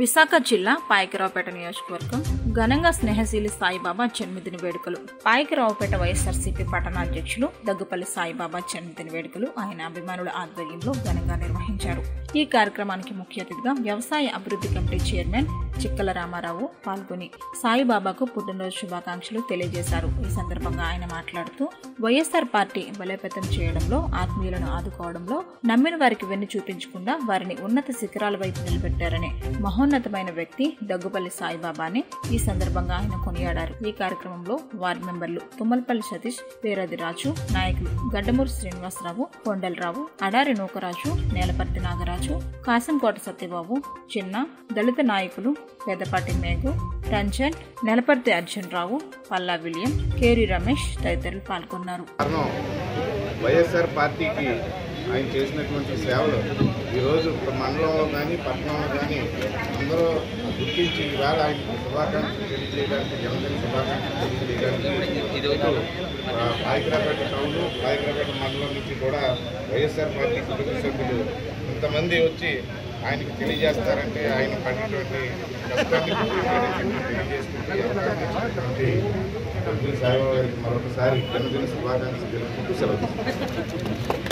విశాఖ జిల్లా పాయకరావుపేట నియోజకవర్గం ఘనంగా స్నేహశీలి సాయిబాబా జన్మదిన వేడుకలు పాయకరావుపేట వైఎస్ఆర్సీపీ పట్టణాధ్యక్షులు దగ్గుపల్లి సాయిబాబా జన్మదిన వేడుకలు ఆయన అభిమానుల ఆధ్వర్యంలో ఘనంగా నిర్వహించారు ఈ కార్యక్రమానికి ముఖ్య అతిథిగా వ్యవసాయ అభివృద్ధి కమిటీ చైర్మన్ చిక్కల రామారావు పాల్గొని సాయిబాబాకు పుట్టినరోజు శుభాకాంక్షలు తెలియజేశారు ఈ సందర్భంగా ఆయన మాట్లాడుతూ వైఎస్ఆర్ పార్టీ బలోపేతం చేయడంలో ఆత్మీయులను ఆదుకోవడంలో నమ్మిన వారికి వెన్ను చూపించకుండా వారిని ఉన్నత శిఖరాల వైపు నిలబెట్టారనే మహోన్నతమైన వ్యక్తి దగ్గుపల్లి సాయిబాబాని ఈ సందర్భంగా ఆయన కొనియాడారు ఈ కార్యక్రమంలో వార్డు మెంబర్లు తుమ్మలపల్లి సతీష్ పేరది రాజు నాయకులు గడ్డమూరి శ్రీనివాసరావు కొండలరావు అడారి నూకరాజు నేలపర్తి నాగరాజు కాసంకోట సత్యబాబు చిన్న దళిత నాయకులు పెద్దపాటి మేఘు రంజన్ నెలపర్తి అర్జున్ రావు పల్లా విలియం కేరి రమేష్ తదితరులు పాల్గొన్నారు కారణం వైఎస్ఆర్ పార్టీకి ఆయన చేసినటువంటి సేవలు ఈరోజు మండలంలో కానీ పట్టణంలో కానీ అందరూ గుర్తించి ఈవేళ ఆయనకు శుభాకాంక్షలు తెలియజేయడానికి జన్మదిన శుభాకాంక్షలు తెలియజేయడానికి ఇటు పాయకరాపేట టౌన్ పాయకరాపేట మండలం నుంచి కూడా వైఎస్ఆర్ పార్టీ కుటుంబ సభ్యులు ఇంతమంది వచ్చి ఆయనకి తెలియజేస్తారంటే ఆయన పడినటువంటి కష్టాన్ని గుర్తించడానికి తెలియజేసుకుంటూ ఈ అవకాశం ఇచ్చినటువంటి ఈ సాయిబాబా గారికి మరొకసారి జన్మదిన శుభాకాంక్షలు తెలుపుకుంటూ సెలవు తీసుకుంటున్నాను.